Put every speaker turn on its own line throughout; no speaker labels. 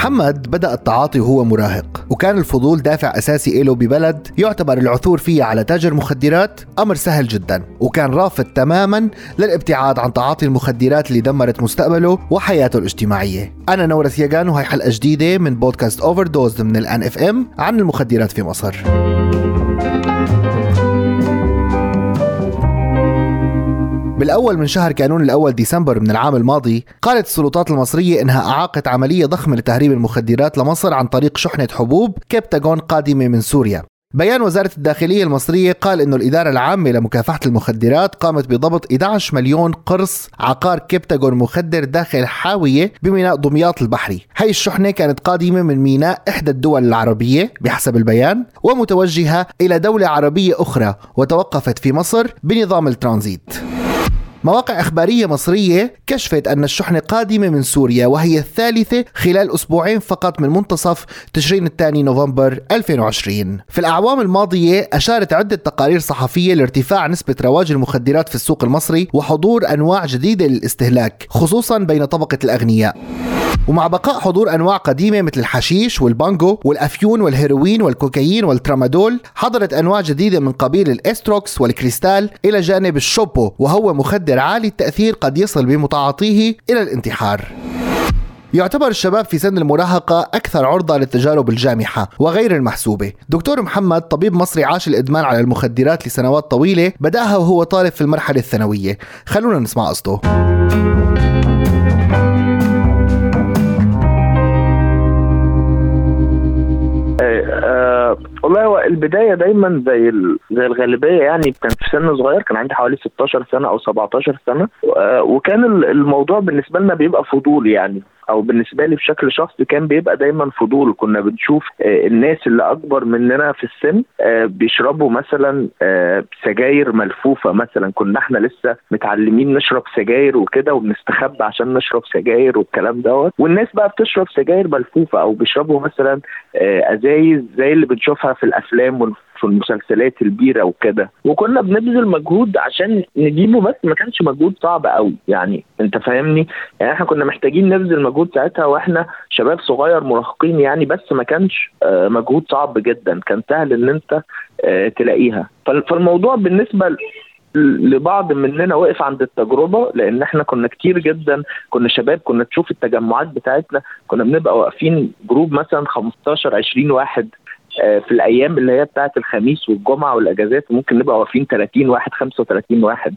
محمد بدأ التعاطي وهو مراهق وكان الفضول دافع أساسي له ببلد يعتبر العثور فيه على تاجر مخدرات أمر سهل جدا وكان رافض تماما للابتعاد عن تعاطي المخدرات اللي دمرت مستقبله وحياته الاجتماعية أنا نورس ياغان وهي حلقة جديدة من بودكاست أوفر دوز من الان اف ام عن المخدرات في مصر بالأول من شهر كانون الأول ديسمبر من العام الماضي قالت السلطات المصرية إنها أعاقت عملية ضخمة لتهريب المخدرات لمصر عن طريق شحنة حبوب كبتاغون قادمة من سوريا بيان وزارة الداخلية المصرية قال أنه الإدارة العامة لمكافحة المخدرات قامت بضبط 11 مليون قرص عقار كبتاغون مخدر داخل حاوية بميناء دمياط البحري هاي الشحنة كانت قادمة من ميناء إحدى الدول العربية بحسب البيان ومتوجهة إلى دولة عربية أخرى وتوقفت في مصر بنظام الترانزيت مواقع إخبارية مصرية كشفت أن الشحنة قادمة من سوريا وهي الثالثة خلال أسبوعين فقط من منتصف تشرين الثاني نوفمبر 2020 في الأعوام الماضية أشارت عدة تقارير صحفية لارتفاع نسبة رواج المخدرات في السوق المصري وحضور أنواع جديدة للاستهلاك خصوصا بين طبقة الأغنياء ومع بقاء حضور انواع قديمه مثل الحشيش والبانجو والافيون والهيروين والكوكايين والترامادول حضرت انواع جديده من قبيل الاستروكس والكريستال الى جانب الشوبو وهو مخدر عالي التاثير قد يصل بمتعاطيه الى الانتحار يعتبر الشباب في سن المراهقة أكثر عرضة للتجارب الجامحة وغير المحسوبة دكتور محمد طبيب مصري عاش الإدمان على المخدرات لسنوات طويلة بدأها وهو طالب في المرحلة الثانوية خلونا نسمع قصته
والله هو البدايه دايما زي زي الغالبيه يعني كان في سن صغير كان عندي حوالي 16 سنه او 17 سنه وكان الموضوع بالنسبه لنا بيبقى فضول يعني او بالنسبه لي بشكل شخصي كان بيبقى دايما فضول كنا بنشوف آه، الناس اللي اكبر مننا في السن آه، بيشربوا مثلا آه، سجاير ملفوفه مثلا كنا احنا لسه متعلمين نشرب سجاير وكده وبنستخبى عشان نشرب سجاير والكلام دوت والناس بقى بتشرب سجاير ملفوفه او بيشربوا مثلا ازايز زي اللي بنشوفها في الافلام في المسلسلات البيره وكده وكنا بنبذل مجهود عشان نجيبه بس ما كانش مجهود صعب قوي يعني انت فاهمني يعني احنا كنا محتاجين نبذل مجهود ساعتها واحنا شباب صغير مراهقين يعني بس ما كانش آه، مجهود صعب جدا كان سهل ان انت آه، تلاقيها فالموضوع بالنسبه لبعض مننا وقف عند التجربه لان احنا كنا كتير جدا كنا شباب كنا تشوف التجمعات بتاعتنا كنا بنبقى واقفين جروب مثلا 15 20 واحد آه، في الايام اللي هي بتاعه الخميس والجمعه والاجازات ممكن نبقى واقفين 30 واحد 35 واحد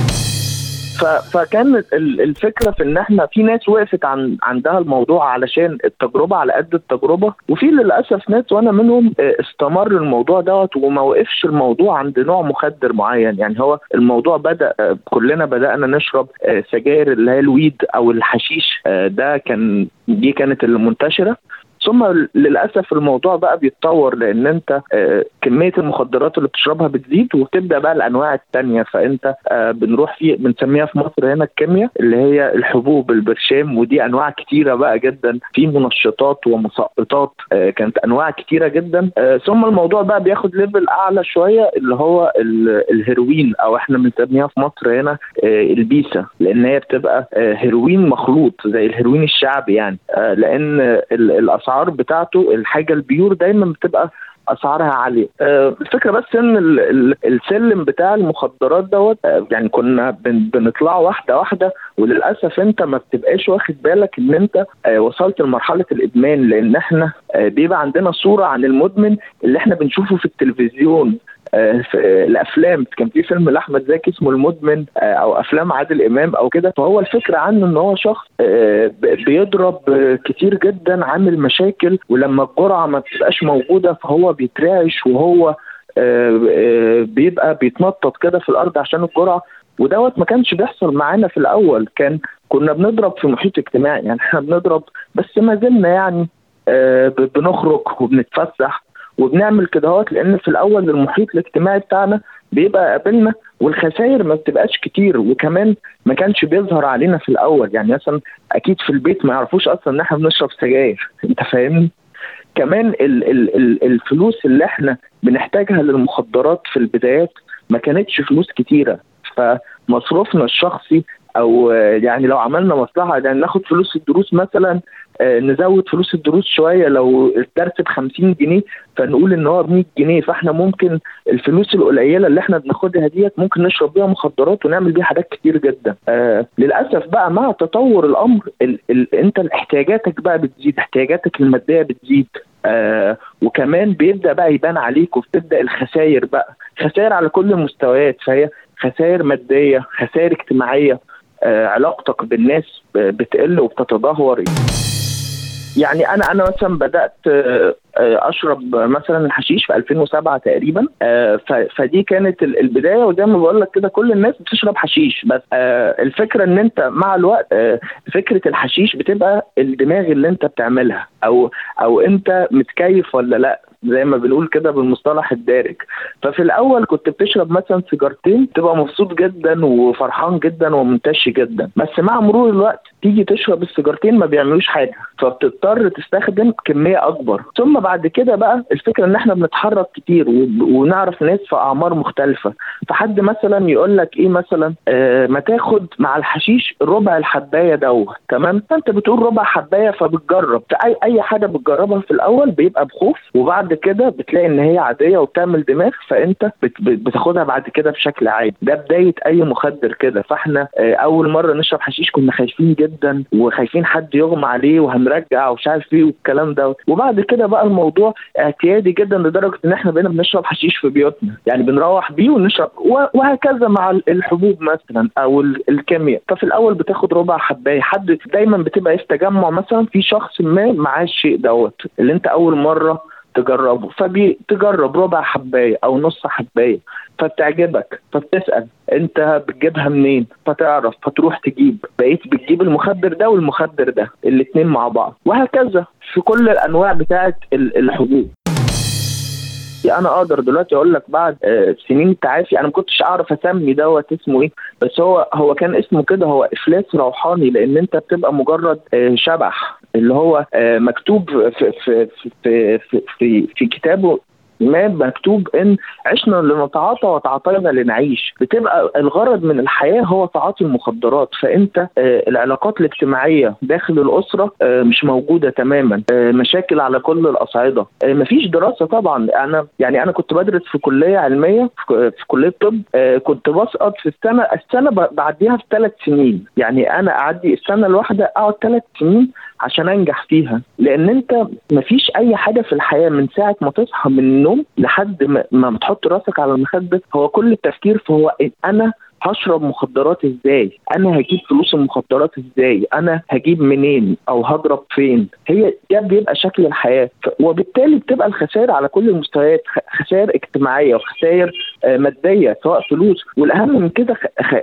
فكان الفكره في ان احنا في ناس وقفت عن عندها الموضوع علشان التجربه على قد التجربه وفي للاسف ناس وانا منهم آه، استمر الموضوع دوت وما وقفش الموضوع عند نوع مخدر معين يعني هو الموضوع بدا آه، كلنا بدانا نشرب سجاير اللي هي الويد او الحشيش ده كان دي كانت المنتشره ثم للاسف الموضوع بقى بيتطور لان انت آه، كميه المخدرات اللي بتشربها بتزيد وتبدا بقى الانواع الثانيه فانت آه، بنروح في بنسميها في مصر هنا الكيمياء اللي هي الحبوب البرشام ودي انواع كتيره بقى جدا في منشطات ومسقطات آه، كانت انواع كتيره جدا ثم الموضوع بقى بياخد ليفل اعلى شويه اللي هو الهيروين او احنا بنسميها في مصر هنا البيسا لان هي بتبقى هيروين مخلوط زي الهيروين الشعبي يعني لان الاسعار الاسعار بتاعته الحاجه البيور دايما بتبقى اسعارها عاليه آه، الفكره بس ان السلم بتاع المخدرات دوت آه، يعني كنا بنطلع واحده واحده وللاسف انت ما بتبقاش واخد بالك ان انت آه، وصلت لمرحله الادمان لان احنا بيبقى عندنا صوره عن المدمن اللي احنا بنشوفه في التلفزيون آه، في الافلام كان في فيلم لاحمد زكي اسمه المدمن آه، او افلام عادل امام او كده فهو الفكره عنه ان هو شخص آه، بيضرب كتير جدا عامل مشاكل ولما الجرعه ما بتبقاش موجوده فهو بيترعش وهو بيبقى بيتنطط كده في الارض عشان الجرعه ودوت ما كانش بيحصل معانا في الاول كان كنا بنضرب في محيط اجتماعي يعني احنا بنضرب بس ما زلنا يعني بنخرج وبنتفسح وبنعمل كده هوت لان في الاول المحيط الاجتماعي بتاعنا بيبقى قابلنا والخسائر ما بتبقاش كتير وكمان ما كانش بيظهر علينا في الاول يعني مثلا اكيد في البيت ما يعرفوش اصلا ان احنا بنشرب سجاير انت فاهمني كمان ال ال ال الفلوس اللي احنا بنحتاجها للمخدرات في البدايات ما كانتش فلوس كتيره فمصروفنا الشخصي او يعني لو عملنا مصلحه يعني ناخد فلوس الدروس مثلا آه، نزود فلوس الدروس شويه لو الدرس ب 50 جنيه فنقول ان هو ب 100 جنيه فاحنا ممكن الفلوس القليله اللي احنا بناخدها ديت ممكن نشرب بيها مخدرات ونعمل بيها حاجات كتير جدا آه للاسف بقى مع تطور الامر ال ال انت احتياجاتك بقى بتزيد احتياجاتك الماديه بتزيد آه وكمان بيبدا بقى يبان عليك وبتبدا الخسائر بقى خسائر على كل المستويات فهي خسائر ماديه خسائر اجتماعيه آه علاقتك بالناس بتقل وبتتدهور يعني انا انا مثلا بدات آه، آه، اشرب مثلا الحشيش في 2007 تقريبا آه، فدي كانت البدايه وزي ما بقول لك كده كل الناس بتشرب حشيش بس الفكره ان انت مع الوقت فكره الحشيش بتبقى الدماغ اللي انت بتعملها او او انت متكيف ولا لا زي ما بنقول كده بالمصطلح الدارج ففي الاول كنت بتشرب مثلا سيجارتين تبقى مبسوط جدا وفرحان جدا ومنتشي جدا بس مع مرور الوقت تيجي تشرب السيجارتين ما بيعملوش حاجه فبتضطر تستخدم كميه اكبر ثم بعد كده بقى الفكره ان احنا بنتحرك كتير ونعرف ناس في اعمار مختلفه فحد مثلا يقول لك ايه مثلا آه ما تاخد مع الحشيش ربع الحبايه دوت تمام فانت بتقول ربع حبايه فبتجرب اي اي حاجه بتجربها في الاول بيبقى بخوف وبعد كده بتلاقي ان هي عاديه وبتعمل دماغ فانت بتاخدها بعد كده بشكل عادي ده بدايه اي مخدر كده فاحنا آه اول مره نشرب حشيش كنا خايفين جدا وخايفين حد يغمى عليه وهنرجع ومش عارف ايه والكلام ده وبعد كده بقى الموضوع اعتيادي جدا لدرجه ان احنا بقينا بنشرب حشيش في بيوتنا يعني بنروح بيه ونشرب وهكذا مع الحبوب مثلا او الكيمياء ففي الاول بتاخد ربع حبايه حد دايما بتبقى في تجمع مثلا في شخص ما معاه الشيء دوت اللي انت اول مره تجربه فبتجرب ربع حبايه او نص حبايه فبتعجبك فبتسال انت بتجيبها منين فتعرف فتروح تجيب بقيت بتجيب المخدر ده والمخدر ده الاثنين مع بعض وهكذا في كل الانواع بتاعه الحبوب انا اقدر دلوقتي اقول لك بعد آه، سنين تعافي انا ما كنتش اعرف اسمي دوت اسمه ايه بس هو هو كان اسمه كده هو افلاس روحاني لان انت بتبقى مجرد آه، شبح اللي هو آه، مكتوب في في في في في, في كتابه ما مكتوب ان عشنا لنتعاطى وتعاطينا لنعيش بتبقى الغرض من الحياه هو تعاطي المخدرات فانت آه، العلاقات الاجتماعيه داخل الاسره آه، مش موجوده تماما آه، مشاكل على كل الاصعده مفيش دراسه طبعا انا يعني انا كنت بدرس في كليه علميه في كليه طب كنت بسقط في السنه السنه بعديها في ثلاث سنين يعني انا اعدي السنه الواحده اقعد ثلاث سنين عشان انجح فيها لان انت مفيش اي حاجه في الحياه من ساعه ما تصحى من النوم لحد ما بتحط راسك على المخده هو كل التفكير فهو انا هشرب مخدرات ازاي انا هجيب فلوس المخدرات ازاي انا هجيب منين او هضرب فين هي ده بيبقى شكل الحياه وبالتالي بتبقى الخسائر على كل المستويات خسائر اجتماعيه وخسائر آه، ماديه سواء فلوس والاهم من كده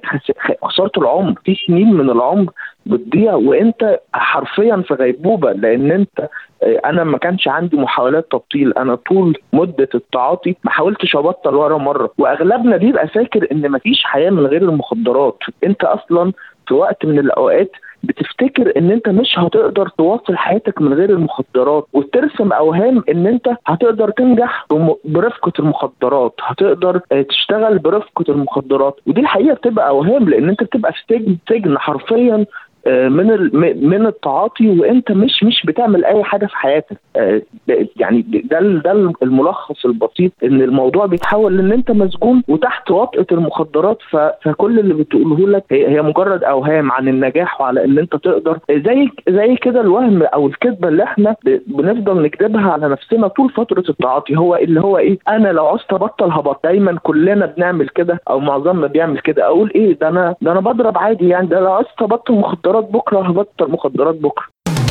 خساره العمر في سنين من العمر بتضيع وانت حرفيا في غيبوبه لان انت آه، انا ما كانش عندي محاولات تبطيل انا طول مده التعاطي ما حاولتش ابطل ورا مره واغلبنا بيبقى فاكر ان ما فيش حياه من غير المخدرات انت اصلا في وقت من الاوقات بتفتكر ان انت مش هتقدر تواصل حياتك من غير المخدرات وترسم اوهام ان انت هتقدر تنجح برفقه المخدرات هتقدر آه، تشتغل برفقه المخدرات ودي الحقيقه بتبقى اوهام لان انت بتبقى في سجن سجن حرفيا آه، من من التعاطي وانت مش مش بتعمل اي حاجه في حياتك آه، يعني ده ده الملخص البسيط ان الموضوع بيتحول لان انت مسجون وتحت وطئه المخدرات فكل اللي بتقوله لك هي مجرد اوهام عن النجاح وعلى ان انت تقدر زي زي كده الوهم او الكذبه اللي احنا بنفضل نكذبها على نفسنا طول فتره التعاطي هو اللي هو ايه انا لو عاوزت ابطل هبطل دايما كلنا بنعمل كده او معظمنا بيعمل كده اقول ايه ده انا ده انا بضرب عادي يعني ده لو عاوزت ابطل مخدرات مخدرات بكره هبطل مخدرات بكره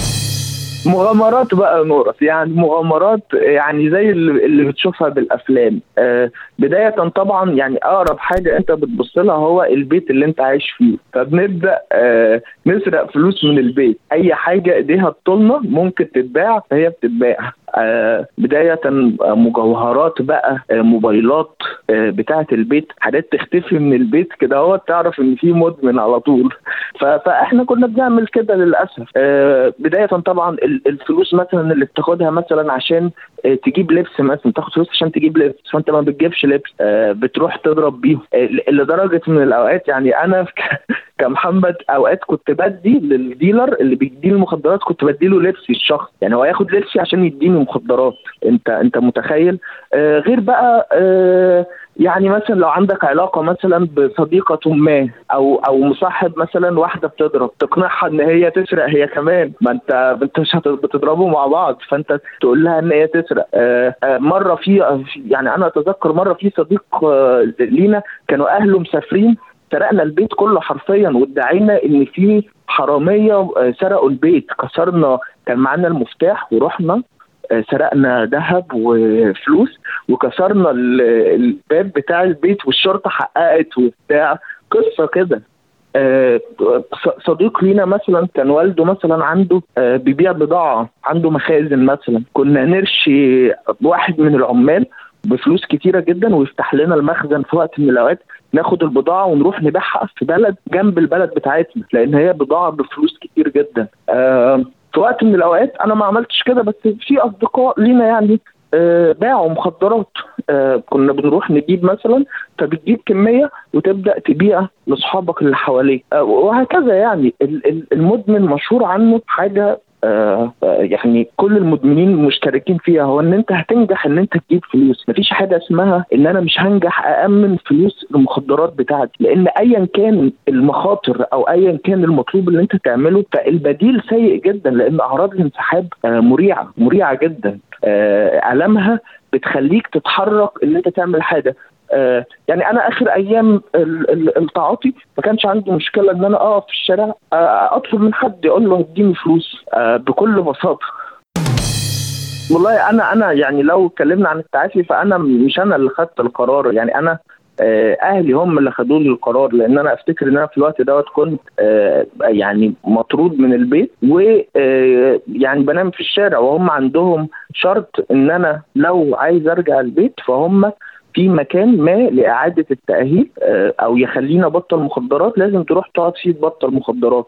مغامرات بقى نورس يعني مغامرات يعني زي اللي, اللي بتشوفها بالافلام آه بدايه طبعا يعني اقرب حاجه انت بتبص لها هو البيت اللي انت عايش فيه فبنبدا آه نسرق فلوس من البيت اي حاجه ايديها تطولنا ممكن تتباع فهي بتتباع آه بداية مجوهرات بقى آه موبايلات آه بتاعة البيت حاجات تختفي من البيت كده هو تعرف ان في مدمن على طول فاحنا كنا بنعمل كده للاسف آه بداية طبعا الفلوس مثلا اللي بتاخدها مثلا عشان تجيب لبس مثلا تاخد فلوس عشان تجيب لبس فانت ما بتجيبش لبس بتروح تضرب بيهم لدرجه من الاوقات يعني انا كمحمد اوقات كنت بدي للديلر اللي بيديني المخدرات كنت بدي له لبسي الشخص يعني هو ياخد لبسي عشان يديني مخدرات انت انت متخيل آه غير بقى آه يعني مثلا لو عندك علاقه مثلا بصديقه ما او او مصاحب مثلا واحده بتضرب تقنعها ان هي تسرق هي كمان ما انت انت مش بتضربوا مع بعض فانت تقول لها ان هي تسرق آه آه مره في يعني انا اتذكر مره في صديق آه لينا كانوا اهله مسافرين سرقنا البيت كله حرفيا وادعينا ان في حراميه سرقوا البيت كسرنا كان معانا المفتاح ورحنا سرقنا ذهب وفلوس وكسرنا الباب بتاع البيت والشرطه حققت وبتاع قصه كده صديق لينا مثلا كان والده مثلا عنده بيبيع بضاعه عنده مخازن مثلا كنا نرشي واحد من العمال بفلوس كتيره جدا ويفتح لنا المخزن في وقت من الاوقات ناخد البضاعه ونروح نبيعها في بلد جنب البلد بتاعتنا لان هي بضاعه بفلوس كتير جدا آه في وقت من الاوقات انا ما عملتش كده بس في اصدقاء لينا يعني آه باعوا مخدرات آه كنا بنروح نجيب مثلا فبتجيب كميه وتبدا تبيع لاصحابك اللي حواليك آه وهكذا يعني المدمن مشهور عنه حاجه آه يعني كل المدمنين مشتركين فيها هو ان انت هتنجح ان انت تجيب فلوس مفيش حاجه اسمها ان انا مش هنجح اامن فلوس المخدرات بتاعتي لان ايا كان المخاطر او ايا كان المطلوب اللي انت تعمله فالبديل سيء جدا لان اعراض الانسحاب آه مريعه مريعه جدا آه المها بتخليك تتحرك ان انت تعمل حاجه آه يعني انا اخر ايام التعاطي ما كانش عندي مشكله ان انا اقف في الشارع آه اطلب من حد يقول له اديني فلوس آه بكل بساطه والله انا انا يعني لو اتكلمنا عن التعافي فانا مش انا اللي خدت القرار يعني انا اهلي هم اللي خدوا لي القرار لان انا افتكر ان انا في الوقت دوت كنت يعني مطرود من البيت و يعني بنام في الشارع وهم عندهم شرط ان انا لو عايز ارجع البيت فهم في مكان ما لاعاده التاهيل او يخلينا ابطل مخدرات لازم تروح تقعد فيه تبطل مخدرات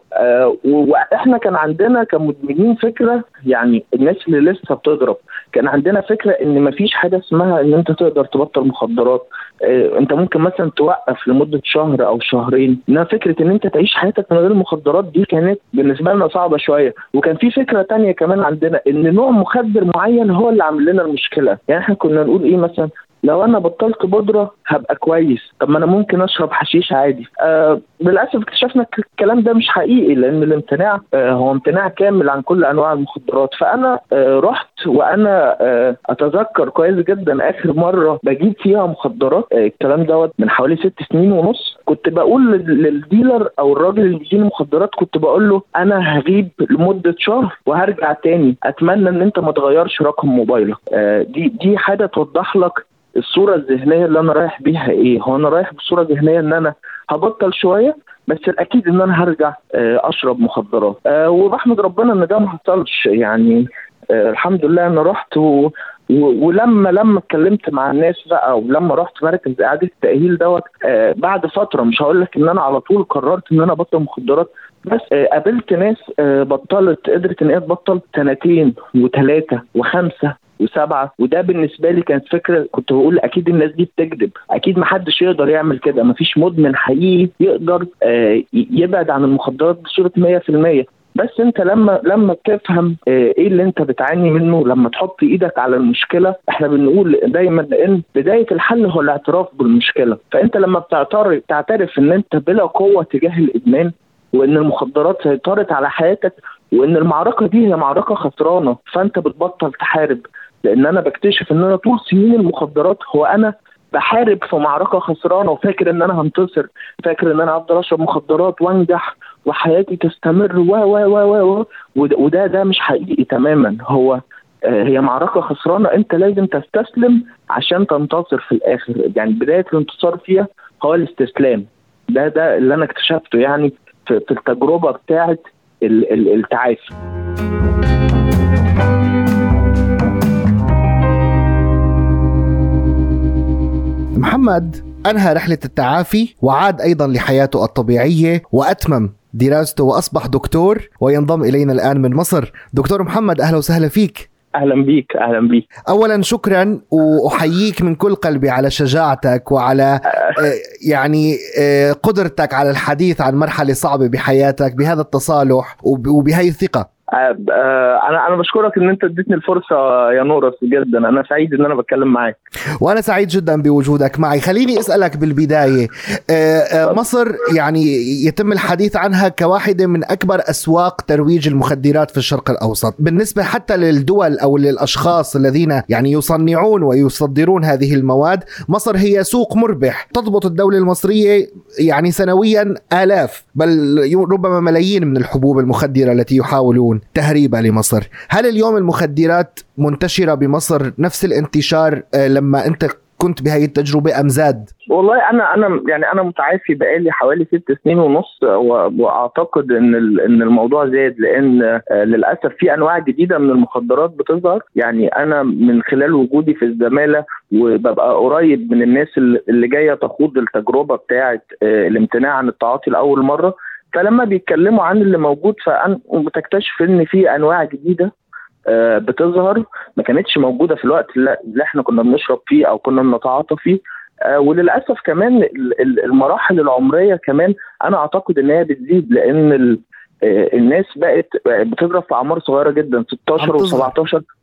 واحنا كان عندنا كمدمنين فكره يعني الناس اللي لسه بتضرب كان عندنا فكره ان مفيش حاجه اسمها ان انت تقدر تبطل مخدرات انت ممكن مثلا توقف لمده شهر او شهرين انما فكره ان انت تعيش حياتك من غير المخدرات دي كانت بالنسبه لنا صعبه شويه وكان في فكره تانية كمان عندنا ان نوع مخدر معين هو اللي عامل لنا المشكله يعني احنا كنا نقول ايه مثلا لو انا بطلت بودره هبقى كويس طب ما انا ممكن اشرب حشيش عادي آه للاسف اكتشفنا الكلام ده مش حقيقي لان الامتناع آه هو امتناع كامل عن كل انواع المخدرات فانا آه رحت وانا آه اتذكر كويس جدا اخر مره بجيب فيها مخدرات آه الكلام دوت من حوالي ست سنين ونص كنت بقول للديلر او الراجل اللي بيديني مخدرات كنت بقول له انا هغيب لمده شهر وهرجع تاني اتمنى ان انت ما تغيرش رقم موبايلك آه دي دي حاجه توضح لك الصوره الذهنيه اللي انا رايح بيها ايه هو انا رايح بصوره ذهنيه ان انا هبطل شويه بس الاكيد ان انا هرجع اشرب مخدرات أه وبحمد ربنا ان ده ما حصلش يعني أه الحمد لله انا رحت و... و... ولما لما اتكلمت مع الناس بقى ولما رحت مركز اعاده التاهيل دوت أه بعد فتره مش هقول لك ان انا على طول قررت ان انا ابطل مخدرات بس قابلت ناس بطلت قدرت ان هي تبطل سنتين وثلاثه وخمسه وسبعه وده بالنسبه لي كانت فكره كنت بقول اكيد الناس دي بتكذب اكيد ما حدش يقدر يعمل كده ما فيش مدمن حقيقي يقدر يبعد عن المخدرات بصوره 100% بس انت لما لما بتفهم ايه اللي انت بتعاني منه لما تحط ايدك على المشكله احنا بنقول دايما ان بدايه الحل هو الاعتراف بالمشكله فانت لما بتعترف تعترف ان انت بلا قوه تجاه الادمان وان المخدرات سيطرت على حياتك وان المعركه دي هي معركه خسرانه فانت بتبطل تحارب لان انا بكتشف ان انا طول سنين المخدرات هو انا بحارب في معركه خسرانه وفاكر ان انا هنتصر فاكر ان انا هفضل اشرب مخدرات وانجح وحياتي تستمر و و و و وده ده مش حقيقي تماما هو هي معركه خسرانه انت لازم تستسلم عشان تنتصر في الاخر يعني بدايه الانتصار فيها هو الاستسلام ده ده اللي انا اكتشفته يعني في التجربه بتاعه التعافي
محمد أنهى رحلة التعافي وعاد أيضا لحياته الطبيعية وأتمم دراسته واصبح دكتور وينضم الينا الان من مصر دكتور محمد اهلا وسهلا فيك
اهلا بيك اهلا بيك
اولا شكرا واحييك من كل قلبي على شجاعتك وعلى آه، يعني آه، قدرتك على الحديث عن مرحله صعبه بحياتك بهذا التصالح وبهي الثقه
آه، آه، انا انا بشكرك ان انت اديتني الفرصه يا نورس جدا انا سعيد ان انا بتكلم معاك
وانا سعيد جدا بوجودك معي خليني اسالك بالبدايه آه، مصر يعني يتم الحديث عنها كواحده من اكبر اسواق ترويج المخدرات في الشرق الاوسط بالنسبه حتى للدول او للاشخاص الذين يعني يصنعون ويصدرون هذه المواد مصر هي سوق مربح تضبط الدوله المصريه يعني سنويا الاف بل ربما ملايين من الحبوب المخدره التي يحاولون تهريبها لمصر هل اليوم المخدرات منتشرة بمصر نفس الانتشار آه، لما أنت كنت بهي التجربة أم زاد؟
والله أنا أنا يعني أنا متعافي بقالي حوالي ست سنين ونص وأعتقد إن إن الموضوع زاد لأن آه، للأسف في أنواع جديدة من المخدرات بتظهر يعني أنا من خلال وجودي في الزمالة وببقى قريب من الناس اللي جاية تخوض التجربة بتاعة آه، الامتناع عن التعاطي لأول مرة فلما بيتكلموا عن اللي موجود بتكتشف ان في انواع جديده آه، بتظهر ما كانتش موجوده في الوقت اللي احنا كنا بنشرب فيه او كنا بنتعاطى فيه آه، وللاسف كمان المراحل العمريه كمان انا اعتقد ان هي بتزيد لان آه، الناس بقت بتضرب في اعمار صغيره جدا 16 و17 اه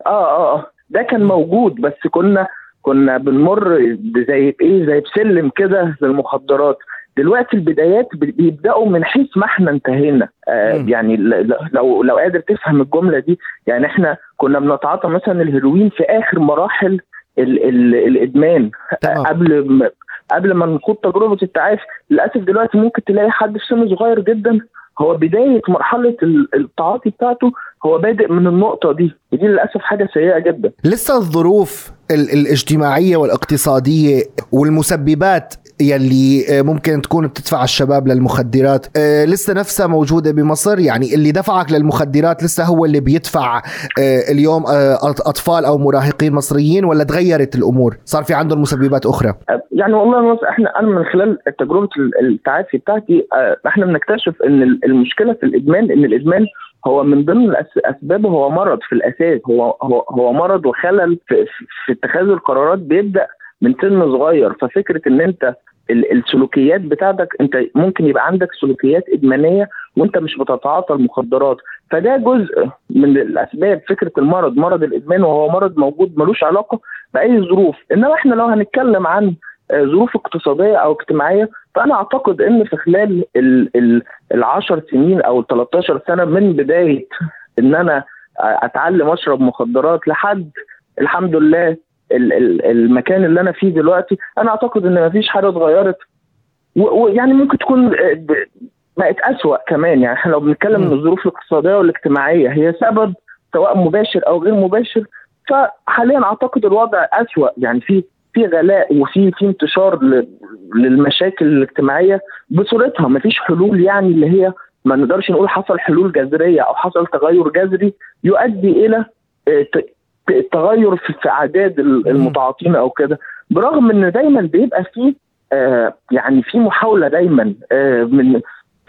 اه اه ده كان موجود بس كنا كنا بنمر زي ايه زي بسلم كده للمخدرات دلوقتي البدايات بيبداوا من حيث ما احنا انتهينا آه يعني لو لو قادر تفهم الجمله دي يعني احنا كنا بنتعاطى مثلا الهيروين في اخر مراحل ال ال الادمان آه قبل ما قبل ما نخوض تجربه التعافي للاسف دلوقتي ممكن تلاقي حد في سن صغير جدا هو بدايه مرحله التعاطي بتاعته هو بادئ من النقطه دي ودي للاسف حاجه سيئه جدا
لسه الظروف الاجتماعيه والاقتصاديه والمسببات يلي آه، ممكن تكون بتدفع الشباب للمخدرات آه، لسه نفسها موجودة بمصر يعني اللي دفعك للمخدرات لسه هو اللي بيدفع آه، اليوم أطفال أو مراهقين مصريين ولا تغيرت الأمور صار في عندهم مسببات أخرى
يعني والله احنا أنا من خلال تجربة التعافي بتاعتي احنا بنكتشف ان المشكلة في الإدمان ان الإدمان هو من ضمن اسبابه هو مرض في الاساس هو هو هو مرض وخلل في, في اتخاذ القرارات بيبدا من سن صغير ففكره ان انت السلوكيات بتاعتك انت ممكن يبقى عندك سلوكيات ادمانيه وانت مش بتتعاطى المخدرات فده جزء من الاسباب فكره المرض مرض الادمان وهو مرض موجود ملوش علاقه باي ظروف انما احنا لو هنتكلم عن آه، ظروف اقتصاديه او اجتماعيه فانا اعتقد ان في خلال ال 10 سنين او ال 13 سنه من بدايه ان انا اتعلم اشرب مخدرات لحد الحمد لله المكان اللي انا فيه دلوقتي انا اعتقد ان مفيش حاجه اتغيرت ويعني ممكن تكون بقت اسوأ كمان يعني احنا لو بنتكلم من الظروف الاقتصاديه والاجتماعيه هي سبب سواء مباشر او غير مباشر فحاليا اعتقد الوضع اسوأ يعني في في غلاء وفي في انتشار للمشاكل الاجتماعيه بصورتها مفيش حلول يعني اللي هي ما نقدرش نقول حصل حلول جذريه او حصل تغير جذري يؤدي الى آه، التغير في اعداد المتعاطين او كده برغم ان دايما بيبقى في آه يعني في محاوله دايما آه من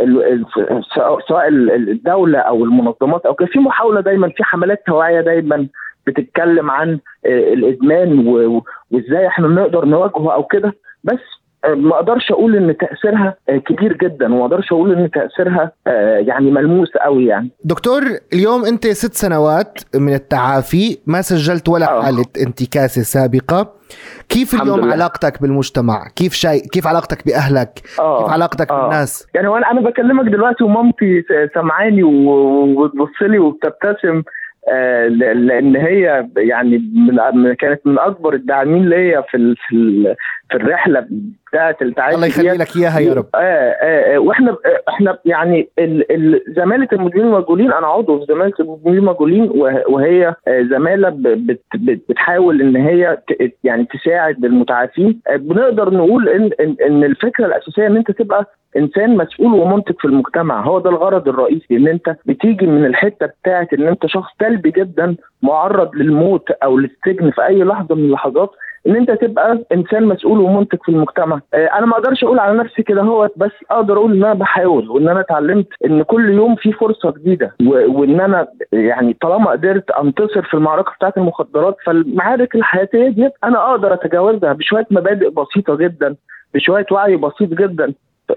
سواء الدوله او المنظمات او كده في محاوله دايما في حملات توعيه دايما بتتكلم عن آه الادمان وازاي احنا نقدر نواجهه او كده بس ما اقدرش اقول ان تاثيرها كبير جدا وما اقدرش اقول ان تاثيرها آه، يعني ملموس قوي يعني
دكتور اليوم انت ست سنوات من التعافي ما سجلت ولا أوه. حاله انتكاسه سابقه كيف اليوم لله. علاقتك بالمجتمع كيف شيء كيف علاقتك باهلك أوه. كيف علاقتك أوه. بالناس
يعني وانا انا بكلمك دلوقتي ومامتي سامعاني وبتبص لي وبتبتسم آه، لان هي يعني من كانت من اكبر الداعمين ليا في في الرحله بتاعه التعافي
الله يخلي لك اياها يا رب
آه, آه, آه واحنا احنا يعني زماله المديرين المجهولين انا عضو في زماله المديرين المجهولين وهي زماله بت بتحاول ان هي يعني تساعد المتعافين بنقدر نقول ان ان الفكره الاساسيه ان انت تبقى انسان مسؤول ومنتج في المجتمع هو ده الغرض الرئيسي ان انت بتيجي من الحته بتاعت ان انت شخص سلبي جدا معرض للموت او للسجن في اي لحظه من اللحظات ان انت تبقى انسان مسؤول ومنتج في المجتمع آه، انا ما اقدرش اقول على نفسي كده هو بس اقدر اقول ان انا بحاول وان انا اتعلمت ان كل يوم في فرصه جديده وان انا يعني طالما قدرت انتصر في المعركه بتاعت المخدرات فالمعارك الحياتيه دي انا اقدر اتجاوزها بشويه مبادئ بسيطه جدا بشويه وعي بسيط جدا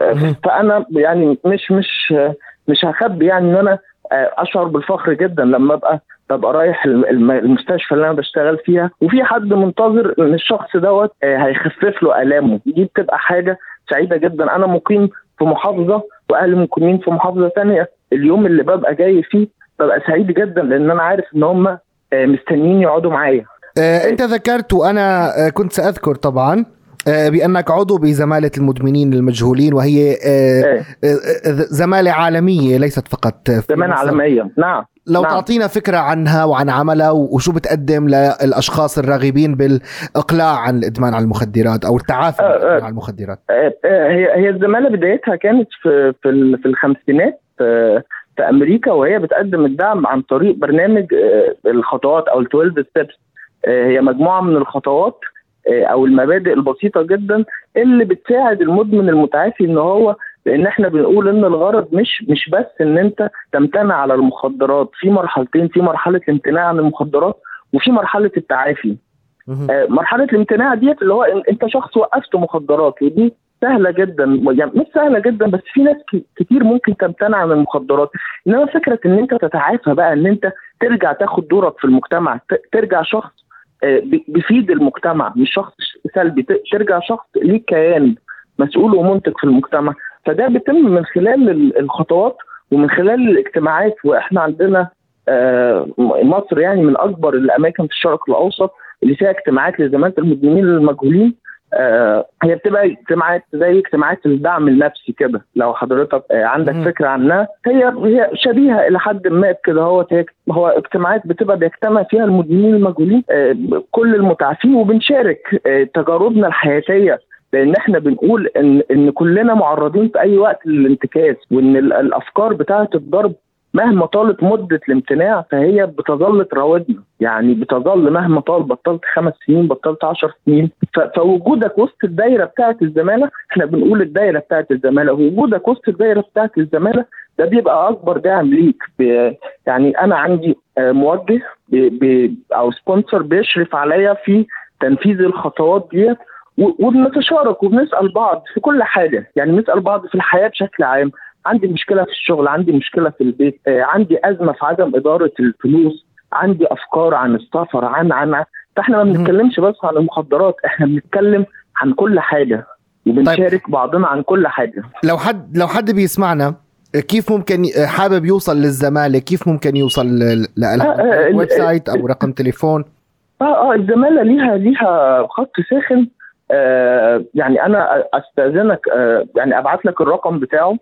فانا يعني مش مش مش هخبي يعني ان انا اشعر بالفخر جدا لما ابقى ببقى رايح المستشفى اللي انا بشتغل فيها وفي حد منتظر ان الشخص دوت آه، هيخفف له الامه دي بتبقى حاجه سعيده جدا انا مقيم في محافظه واهلي مقيمين في محافظه ثانيه اليوم اللي ببقى جاي فيه ببقى سعيد جدا لان انا عارف ان هم آه، مستنيين يقعدوا معايا
آه، انت ذكرت وانا كنت ساذكر طبعا بانك عضو بزماله المدمنين المجهولين وهي إيه. زماله عالميه ليست فقط
زماله عالميه نعم
لو نعم. تعطينا فكرة عنها وعن عملها وشو بتقدم للأشخاص الراغبين بالإقلاع عن الإدمان على المخدرات أو التعافي
أه
عن المخدرات
أه هي هي الزمالة بدايتها كانت في في, في الخمسينات في, في أمريكا وهي بتقدم الدعم عن طريق برنامج الخطوات أو ال 12 ستيبس هي مجموعة من الخطوات أو المبادئ البسيطة جدا اللي بتساعد المدمن المتعافي إن هو لان احنا بنقول ان الغرض مش مش بس ان انت تمتنع على المخدرات في مرحلتين في مرحله الامتناع عن المخدرات وفي مرحله التعافي آه مرحله الامتناع ديت اللي هو انت شخص وقفت مخدرات ودي سهله جدا يعني مش سهله جدا بس في ناس كتير ممكن تمتنع عن المخدرات انما فكره ان انت تتعافى بقى ان انت ترجع تاخد دورك في المجتمع ترجع شخص آه، بيفيد المجتمع مش شخص سلبي ترجع شخص ليه كيان مسؤول ومنتج في المجتمع فده بيتم من خلال الخطوات ومن خلال الاجتماعات واحنا عندنا آه، مصر يعني من اكبر الاماكن في الشرق الاوسط اللي فيها اجتماعات لزماله المدمنين المجهولين آه، هي بتبقى اجتماعات زي اجتماعات الدعم النفسي كده لو حضرتك آه، عندك فكره عنها هي هي شبيهه الى حد ما كده هو هو اجتماعات بتبقى بيجتمع فيها المدمنين المجهولين كل المتعافين وبنشارك تجاربنا الحياتيه لان احنا بنقول ان ان كلنا معرضين في اي وقت للانتكاس وان الافكار بتاعه الضرب مهما طالت مدة الامتناع فهي بتظل تراودنا يعني بتظل مهما طال بطلت خمس سنين بطلت عشر سنين فوجودك وسط الدايرة بتاعة الزمالة احنا بنقول الدايرة بتاعة الزمالة وجودك وسط الدايرة بتاعة الزمالة ده بيبقى أكبر داعم ليك يعني أنا عندي آه، موجه أو سبونسر بيشرف عليا في تنفيذ الخطوات ديت وبنتشارك وبنسال بعض في كل حاجه يعني بنسال بعض في الحياه بشكل عام عندي مشكله في الشغل عندي مشكله في البيت آه، عندي ازمه في عدم اداره الفلوس عندي افكار عن السفر عن عن فاحنا ما بنتكلمش بس عن المخدرات احنا بنتكلم عن كل حاجه وبنشارك طيب. بعضنا عن كل حاجه
لو حد لو حد بيسمعنا كيف ممكن حابب يوصل للزماله كيف ممكن يوصل للويب سايت او رقم تليفون
اه اه الزماله ليها ليها خط ساخن آه، يعني انا استاذنك آه يعني ابعت لك الرقم بتاعه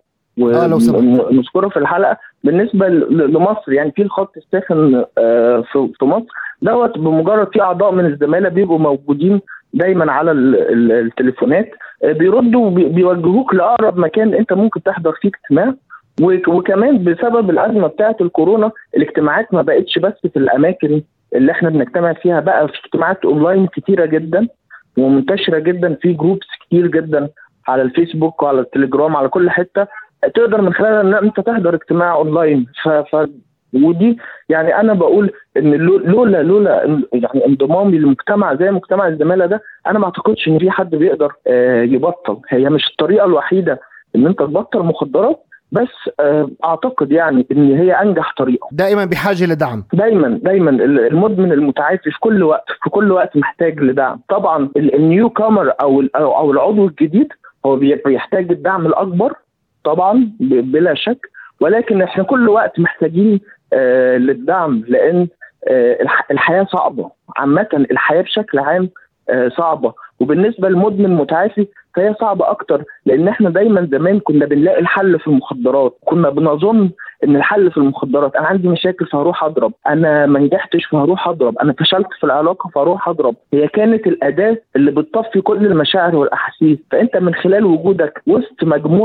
ونذكره في الحلقه بالنسبه لمصر يعني في الخط الساخن آه في مصر دوت بمجرد في اعضاء من الزماله بيبقوا موجودين دايما على التليفونات آه، بيردوا بيوجهوك لاقرب مكان انت ممكن تحضر فيه اجتماع وكمان بسبب الازمه بتاعه الكورونا الاجتماعات ما بقتش بس في الاماكن اللي احنا بنجتمع فيها بقى في اجتماعات اونلاين كتيره جدا ومنتشره جدا في جروبس كتير جدا على الفيسبوك وعلى التليجرام على كل حته تقدر من خلالها ان انت تحضر اجتماع اونلاين ف, ف ودي يعني انا بقول ان لولا لولا يعني انضمامي لمجتمع زي مجتمع الزماله ده انا ما اعتقدش ان في حد بيقدر آه، يبطل هي مش الطريقه الوحيده ان انت تبطل مخدرات بس آه، اعتقد يعني ان هي انجح طريقه
دائما بحاجه لدعم
دايما دايما المدمن المتعافي في كل وقت في كل وقت محتاج لدعم طبعا النيو كامر او او العضو الجديد هو بيحتاج الدعم الاكبر طبعا بلا شك ولكن احنا كل وقت محتاجين آه للدعم لان آه الحياه صعبه عامه الحياه بشكل عام آه صعبه وبالنسبه للمدمن المتعافي فهي صعبه اكتر لان احنا دايما زمان كنا بنلاقي الحل في المخدرات كنا بنظن ان الحل في المخدرات انا عندي مشاكل فهروح اضرب انا ما نجحتش فهروح اضرب انا فشلت في العلاقه فهروح اضرب هي كانت الاداه اللي بتطفي كل المشاعر والاحاسيس فانت من خلال وجودك وسط مجموعه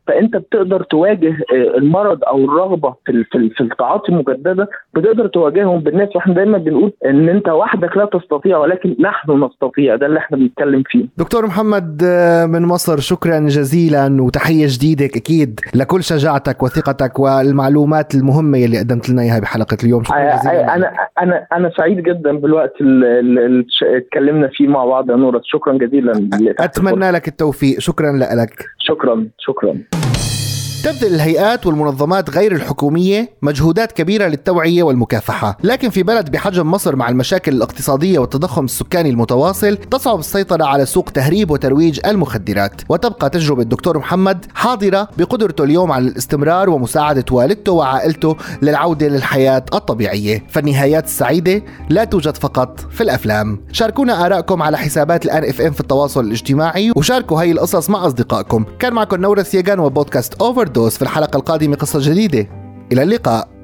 فانت بتقدر تواجه آه، المرض او الرغبه في في التعاطي مجددا بتقدر تواجههم بالناس واحنا دايما بنقول ان انت وحدك لا تستطيع ولكن نحن نستطيع ده اللي احنا بنتكلم فيه
دكتور محمد آه، من مصر شكرا جزيلا وتحيه جديده اكيد لكل شجاعتك وثقتك والمعلومات المهمه اللي قدمت لنا اياها بحلقه اليوم
شكرا جزيلا انا انا انا سعيد جدا بالوقت اللي اتكلمنا فيه مع بعض يا نورة شكرا جزيلا
اتمنى لك التوفيق شكرا لك
شكرا شكرا
تبذل الهيئات والمنظمات غير الحكومية مجهودات كبيرة للتوعية والمكافحة لكن في بلد بحجم مصر مع المشاكل الاقتصادية والتضخم السكاني المتواصل تصعب السيطرة على سوق تهريب وترويج المخدرات وتبقى تجربة الدكتور محمد حاضرة بقدرته اليوم على الاستمرار ومساعدة والدته وعائلته للعودة للحياة الطبيعية فالنهايات السعيدة لا توجد فقط في الأفلام شاركونا آرائكم على حسابات الان اف ام في التواصل الاجتماعي وشاركوا هاي القصص مع أصدقائكم كان معكم نورة ياغان وبودكاست اوفر دوس في الحلقة القادمة قصة جديدة إلى اللقاء